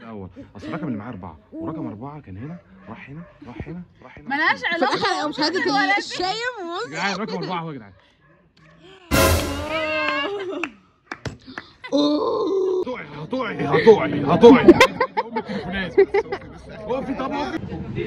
الاول اصل الرقم اللي معاه اربعه ورقم اربعه كان هنا راح هنا راح هنا راح هنا ملهاش علاقه مش هادة الشايب يا جدعان رقم اربعه اهو يا جدعان هتقعي هتقعي هتقعي هتقعي ام التليفونات وقفي طب وقفي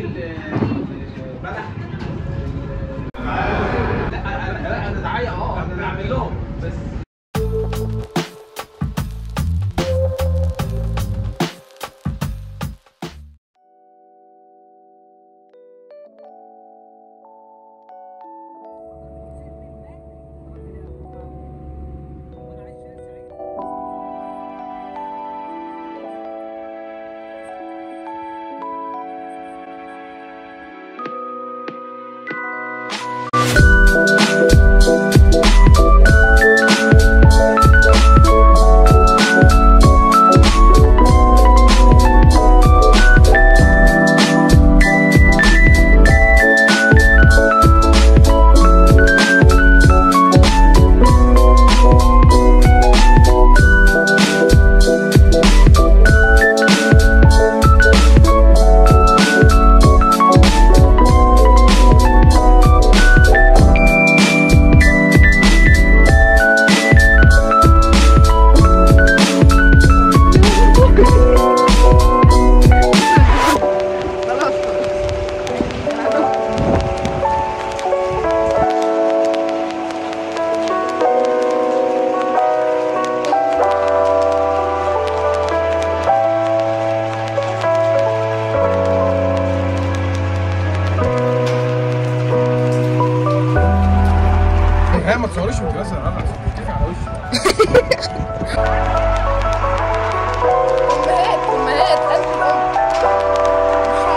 ها ما تصوريش وانت نازل على الرقم بتتفق على وشي امهات امهات قلب الام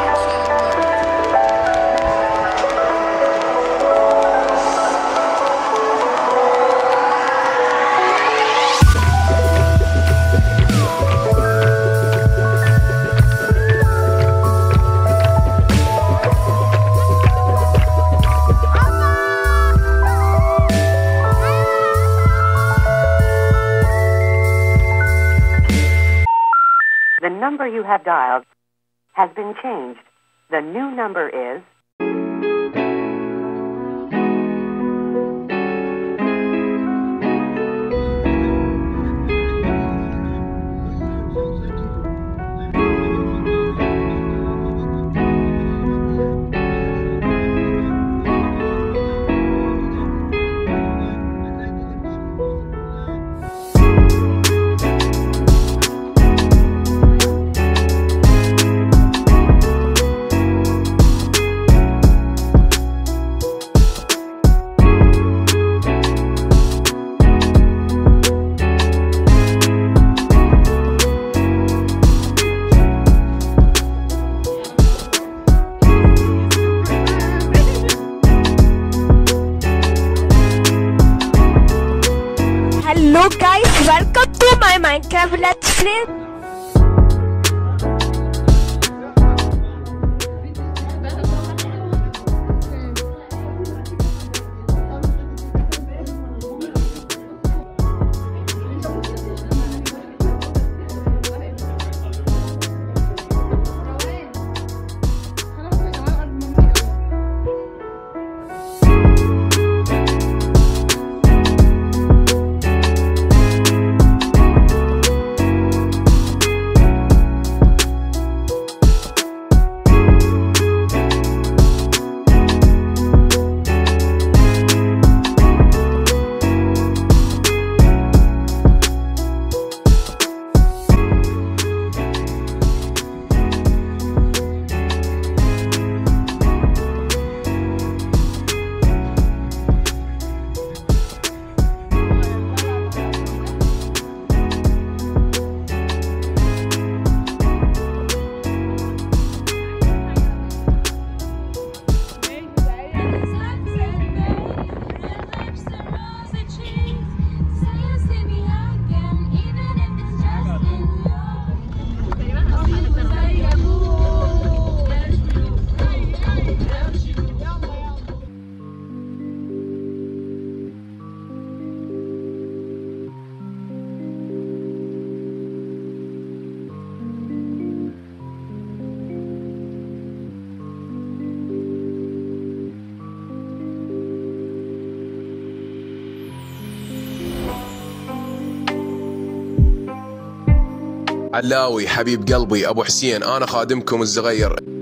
The number you have dialed has been changed. The new number is Hello guys, welcome to my Minecraft Let's Play. علاوي حبيب قلبي ابو حسين انا خادمكم الصغير